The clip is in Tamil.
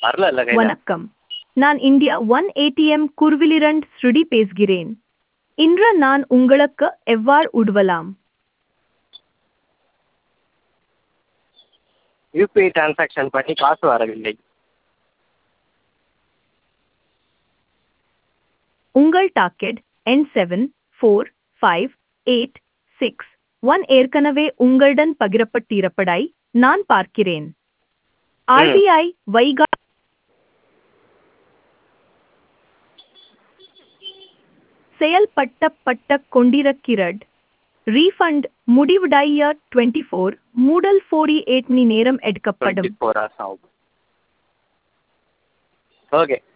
வரல இல்லை கையில் வணக்கம் நான் இந்தியா ஒன் ஏடிஎம் குருவிலிரண்ட் ஸ்ருடி பேசுகிறேன் இன்று நான் உங்களுக்கு எவ்வாறு உதவலாம் யூபிஐ டிரான்சாக்ஷன் பண்ணி காசு வரவில்லை உங்கள் டாக்கெட் என் seven four five eight six one ஏற்கனவே உங்களுடன் பகிரப்பட்டிருப்பதை நான் பார்க்கிறேன் ஆர்பிஐ வைகா செயல்பட்டப்பட்ட கொண்டிருக்கிறது ரீஃபண்ட் முடிவடைய டுவெண்ட்டி ஃபோர் மூடல் ஃபோர்டி எயிட் மணி நேரம் எடுக்கப்படும் டுவெண்ட்டி ஃபோர் ஹவர்ஸ் ஆகும் ஓகே